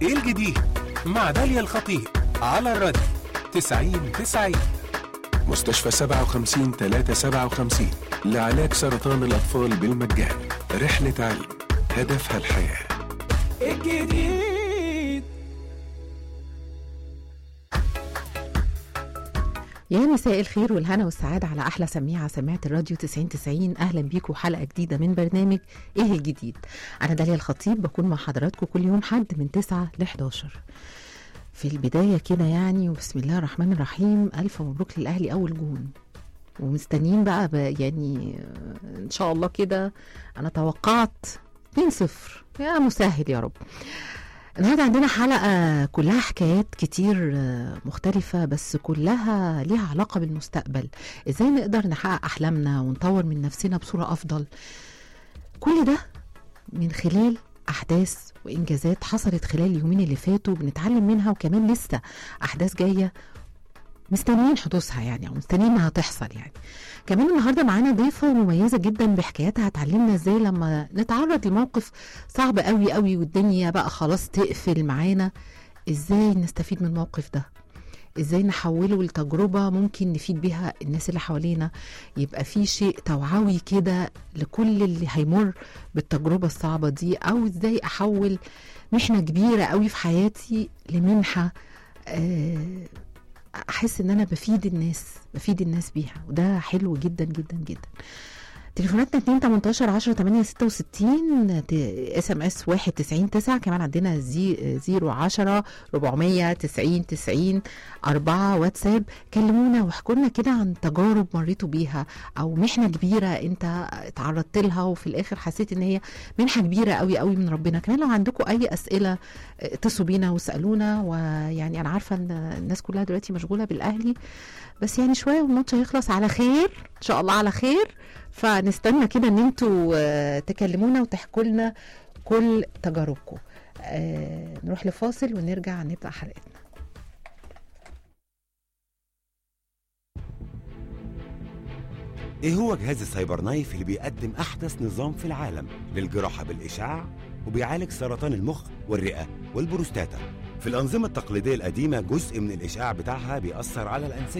ايه الجديد مع داليا الخطيب على الراديو 90 90 مستشفى 57 357 لعلاج سرطان الأطفال بالمجان رحلة علم هدفها الحياة الجديد يا مساء الخير والهنا والسعادة على أحلى سميعة سماعة الراديو 90 90 أهلا بيكم حلقة جديدة من برنامج إيه الجديد أنا داليا الخطيب بكون مع حضراتكم كل يوم حد من 9 ل 11 في البداية كده يعني وبسم الله الرحمن الرحيم ألف مبروك للأهلي أول جون ومستنيين بقى, بقى يعني آه، إن شاء الله كده أنا توقعت 2-0 يا مسهل يا رب النهارده عندنا حلقة كلها حكايات كتير آه، مختلفة بس كلها ليها علاقة بالمستقبل ازاي نقدر نحقق أحلامنا ونطور من نفسنا بصورة أفضل كل ده من خلال أحداث وإنجازات حصلت خلال اليومين اللي فاتوا بنتعلم منها وكمان لسه أحداث جاية مستنيين حدوثها يعني او مستنيين انها تحصل يعني كمان النهارده معانا ضيفه مميزه جدا بحكاياتها هتعلمنا ازاي لما نتعرض لموقف صعب قوي قوي والدنيا بقى خلاص تقفل معانا ازاي نستفيد من الموقف ده ازاي نحوله لتجربه ممكن نفيد بيها الناس اللي حوالينا يبقى في شيء توعوي كده لكل اللي هيمر بالتجربه الصعبه دي او ازاي احول محنه كبيره قوي في حياتي لمنحه آه احس ان انا بفيد الناس بفيد الناس بيها وده حلو جدا جدا جدا تليفوناتنا 2 18 10 8 66 اس ام اس 1 90 9 كمان عندنا زي 0 10 490 90 4 واتساب كلمونا واحكوا لنا كده عن تجارب مريتوا بيها او محنه كبيره انت اتعرضت لها وفي الاخر حسيت ان هي منحه كبيره قوي قوي من ربنا كمان لو عندكم اي اسئله اتصلوا بينا واسالونا ويعني انا عارفه ان الناس كلها دلوقتي مشغوله بالاهلي بس يعني شويه والماتش هيخلص على خير ان شاء الله على خير فنستنى كده ان انتوا آه، تكلمونا وتحكوا لنا كل تجاربكم آه، نروح لفاصل ونرجع نبدا حلقتنا ايه هو جهاز السايبر نايف اللي بيقدم احدث نظام في العالم للجراحه بالاشعاع وبيعالج سرطان المخ والرئه والبروستاتا في الانظمه التقليديه القديمه جزء من الاشعاع بتاعها بيأثر على الانسجه